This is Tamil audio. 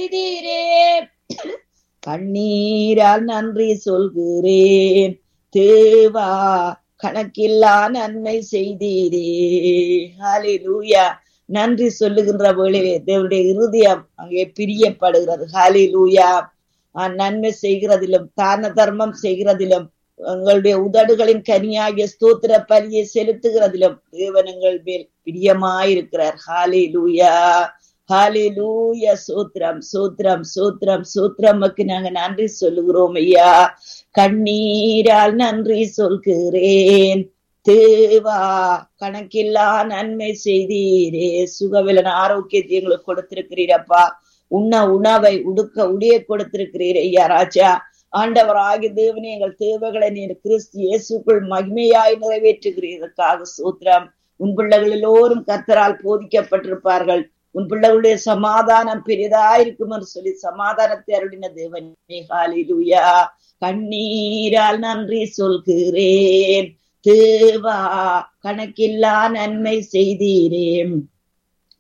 செய்தீரே கண்ணீரால் நன்றி சொல்கிறேன் தேவா கணக்கில்லா நன்மை செய்தீரே ஹalleluya நன்றி சொல்லுகின்ற வேளையிலே தேவனுடைய இருதயம் அங்கே பிரியப்படுகிறது ஹalleluya நன்மை செய்கிறதிலும் தான தர்மம் செய்கிறதிலும் எங்களுடைய உதடுகளின் கனியாகிய ஸ்தோத்திர பலியை செலுத்துகிறதிலும் தேவன் எங்கள் மேல் பிரியமாயிருக்கிறார் ஹாலே லூயா ஹாலே லூயா சூத்திரம் சூத்திரம் சூத்திரம் சூத்திரமுக்கு நாங்க நன்றி சொல்லுகிறோம் ஐயா கண்ணீரால் நன்றி சொல்கிறேன் தேவா கணக்கில்லா நன்மை செய்தீரே சுகவிலன் ஆரோக்கியத்தை எங்களுக்கு கொடுத்திருக்கிறீரப்பா உண்ண உணவை உடுக்க உடைய கொடுத்திருக்கிறீர் ஐயா ராஜா ஆண்டவராகி தேவனே எங்கள் தேவைகளை நீர் கிறிஸ்து இயேசுக்குள் மகிமையாய் நிறைவேற்றுகிறதற்காக சூத்திரம் உன் பிள்ளைகள் எல்லோரும் கர்த்தரால் போதிக்கப்பட்டிருப்பார்கள் உன் பிள்ளைகளுடைய சமாதானம் பெரிதாயிருக்கும் என்று சொல்லி சமாதானத்தை அருளின தேவனே ஹாலிலுயா கண்ணீரால் நன்றி சொல்கிறேன் தேவா கணக்கில்லா நன்மை செய்தீரேன்